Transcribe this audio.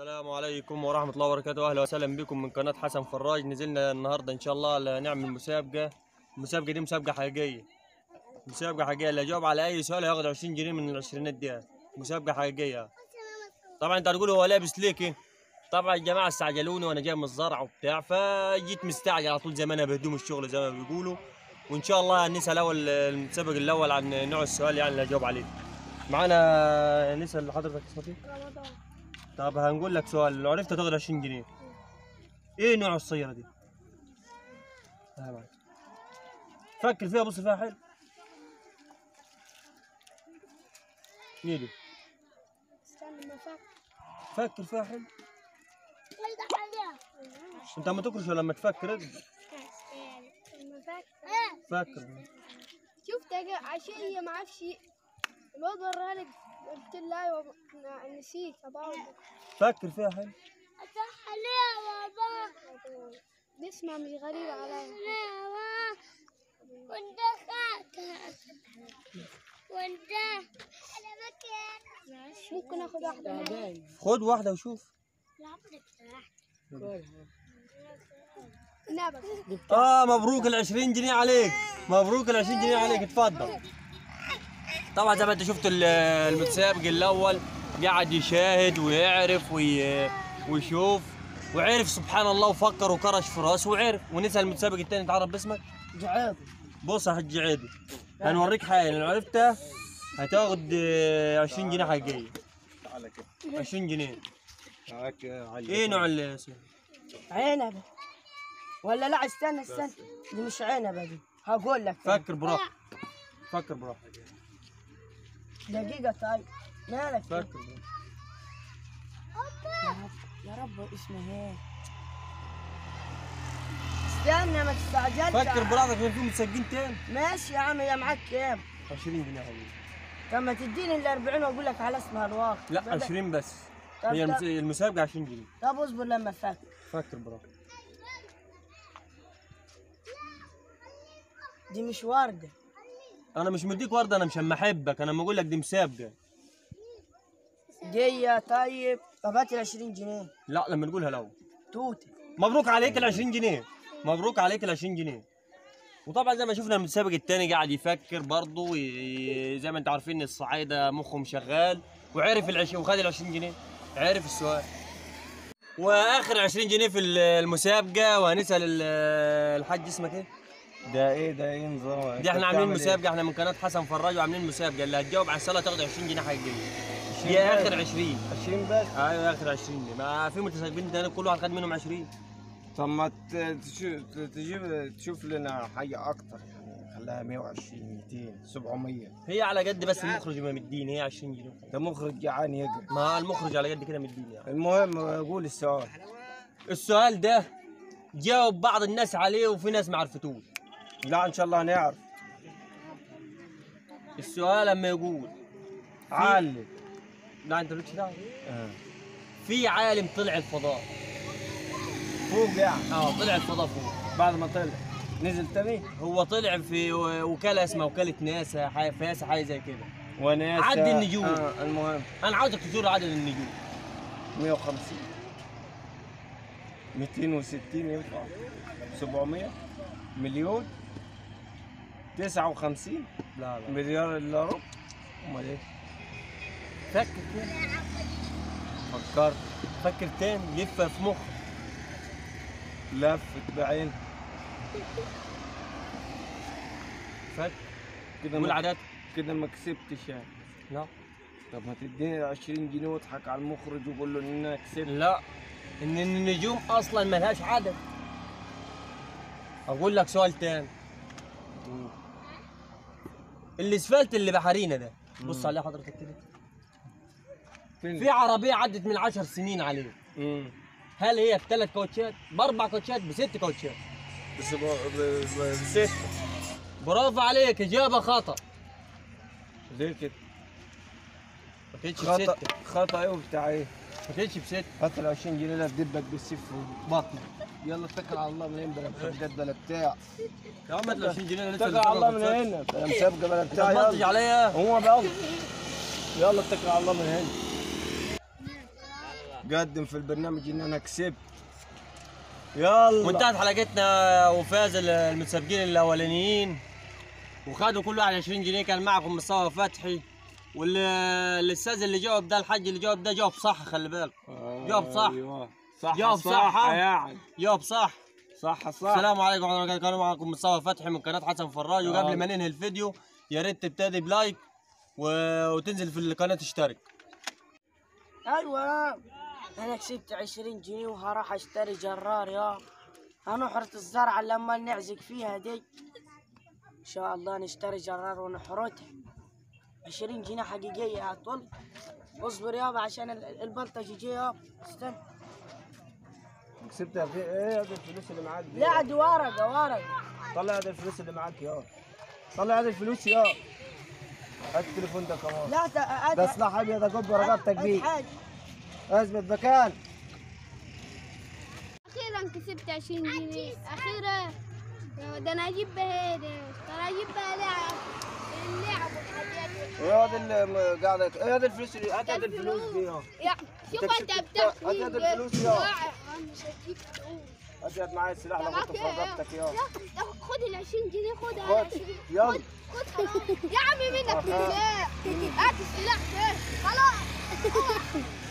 السلام عليكم ورحمة الله وبركاته أهلا وسهلا بكم من قناة حسن فراج نزلنا النهاردة إن شاء الله نعمل مسابقة المسابقة دي مسابقة حقيقية مسابقة حقيقية اللي يجاوب على أي سؤال هياخد 20 جنيه من العشرينات دي مسابقة حقيقية طبعا أنت هتقول هو لابس ليكي طبعا الجماعة استعجلوني وأنا جاي من الزرع وبتاع فجيت مستعجل على طول زي ما أنا بهدوم الشغل زي ما بيقولوا وإن شاء الله نسأل الأول المتسابق الأول عن نوع السؤال يعني اللي هجاوب عليه معانا نسأل حضرتك اسمك إيه؟ رمضان طب هنقول لك سؤال لو عرفت تاخد 20 جنيه ايه نوع السيارة دي؟ لا معك. فكر فيها بص فيها حلو ايه دي؟ استنى ما فك فكر فيها حلو انت ما تكرش لما تفكر اقدر. ما فك فكر شفت يا جا- عشان هي ما عرفش الواد وراها لك قلت له ايوه ن- نسيت برضه فكر فيها حلو صح ليه يا بابا نسمع مش غريبة عليا وانت خاطر وانت انا مكان ممكن اخد واحدة معايا خد واحدة وشوف نبت اه مبروك ال 20 جنيه عليك مبروك ال 20 جنيه عليك اتفضل طبعا زي ما انت شفت ال- المتسابق الاول قاعد يشاهد ويعرف وي... ويشوف وعرف سبحان الله وفكر وكرش في راسه وعرف ونسال المتسابق الثاني تعرف باسمك جعيد بص يا حاج عيدي هنوريك حاجه لو عرفتها هتاخد آه، 20 جنيه حقيقيه 20 جنيه ايه نوع السيارة؟ عنبة ولا لا استنى استنى دي مش عنبة دي هقول لك فكر براحتك فكر براحتك دقيقة طيب مالك فكر براحتك يا رب يا رب اسمه ايه استنى ما تستعجلش فكر براحتك في متسجين تاني ماشي يا عم يا معاك كام 20 جنيه حبيبي طب ما تديني ال 40 واقول لك على اسمها الواقع لا بدل- 20 بس طب هي طب- المس- المسابقة 20 جنيه طب اصبر لما افكر فكر براحتك دي مش وردة انا مش مديك ورده انا مش اما احبك انا بقول لك دي مسابقة دي طيب طب هات ال 20 جنيه لا لما نقولها الاول توتة مبروك عليك ال 20 جنيه مبروك عليك ال 20 جنيه وطبعا زي ما شفنا المتسابق التاني قاعد يفكر برضه وي- زي ما انتم عارفين الصعايده مخهم شغال وعرف ال 20 وخد ال 20 جنيه عرف السؤال واخر 20 جنيه في المسابقه وهنسال ال- الحاج اسمك ايه؟ ده ايه ده ايه نظام دي احنا عاملين مسابقه احنا من قناه حسن فراج وعاملين مسابقه اللي هتجاوب على السؤال تاخد 20 جنيه حقيقيه دي اخر 20 20 بس ايوه اخر 20 دي ما في متسابقين تاني كل واحد خد منهم 20 طب ما ت- تشو- تجيب تشوف لنا حاجه اكتر يعني خليها 120 200 700 هي على قد بس المخرج ما مديني هي 20 جنيه ده مخرج جعان يقرا ما المخرج على قد كده مديني يعني. المهم قول السؤال السؤال ده جاوب بعض الناس عليه وفي ناس ما عرفتوش لا ان شاء الله نعرف السؤال لما يقول علي لا انت مالكش دعوه آه. في عالم طلع الفضاء فوق يعني اه طلع الفضاء فوق بعد ما طلع نزل تاني هو طلع في وكاله اسمها وكاله ناسا حاجه فاسا حاجه زي كده وناس عد النجوم. آه المهم انا عاوزك تزور عدد النجوم 150 260 ينفع 700 مليون 59 لا لا مليار الا ربع امال ايه فكر كده فكرت فكر تاني لف في مخك لفت بعين فكر كده قول ما عادات كده ما كسبتش يعني لا طب ما تديني 20 جنيه واضحك على المخرج وقول له ان انا كسبت لا ان النجوم اصلا ملهاش عدد اقول لك سؤال تاني الاسفلت اللي بحرينا ده بص عليه حضرتك كده فين في عربيه عدت من عشر سنين عليه امم هل هي بثلاث كاوتشات باربع كاوتشات بست كاوتشات بس ب- ب- ب- بست برافو عليك اجابه خطا ليه كده ما كانتش خطا بستة خطا ايه وبتاع ايه ما كانتش بستة هات ال 20 جنيه ده تدبك بالسيف في بطنك يلا اتكل على الله من هنا بلا مسابقات بلا بتاع يا عم ال 20 جنيه لسه اتكل على الله من بتاع هنا بلا مسابقه بلا انت بتاع تبطش يلا عليا هو بقى يلا اتكل على الله من هنا قدم في البرنامج ان انا كسبت يلا وانتهت حلقتنا وفاز المتسابقين الاولانيين وخدوا كل واحد 20 جنيه كان معكم مصطفى فتحي والاستاذ اللي جاوب ده الحاج اللي جاوب ده جاوب صح خلي بالك جاوب صح. ايوه صح جاوب صح، ها؟ يعني جاوب صح صح صح السلام عليكم ورحمه الله وبركاته كان معكم مصطفى فتحي من قناه حسن فراج وقبل آه. ما ننهي الفيديو يا ريت تبتدي بلايك و... وتنزل في القناه تشترك ايوه انا كسبت عشرين جنيه وهروح اشتري جرار يا هنحرث الزرعة لما نعزق فيها دي ان شاء الله نشتري جرار ونحرثها عشرين جنيه حقيقية يا طول اصبر يابا عشان ال- البلطج يجي يابا استنى كسبت في ايه هذه الفلوس اللي معاك دي لا دي ورقة ورقة طلع هذه الفلوس اللي معاك يا طلع هذه الفلوس يا هات التليفون ده كمان لا ت- ده أت- سلاح ابيض اكب رقبتك أت- بيه حاجة. اثبت مكان اخيرا كسبت 20 جنيه اخيرا ده انا اجيب بها ده ترى اجيب بها لعب اللعب والحاجات ايه هذا اللي قاعد ايه هذه الفلوس اللي هات هذه الفلوس دي يا يا شوف أنت انت كسبت- هات بتحكي هذه الفلوس يا. مش هجيب فلوس. هات معايا السلاح اللي معاك احطه في إيه يا؟ رقبتك يا يا أخي، خد ال 20 جنيه خدها خد. ال 20 يلا. خد خد خلاص يا عمي منك أها. بالله هات السلاح ده خلاص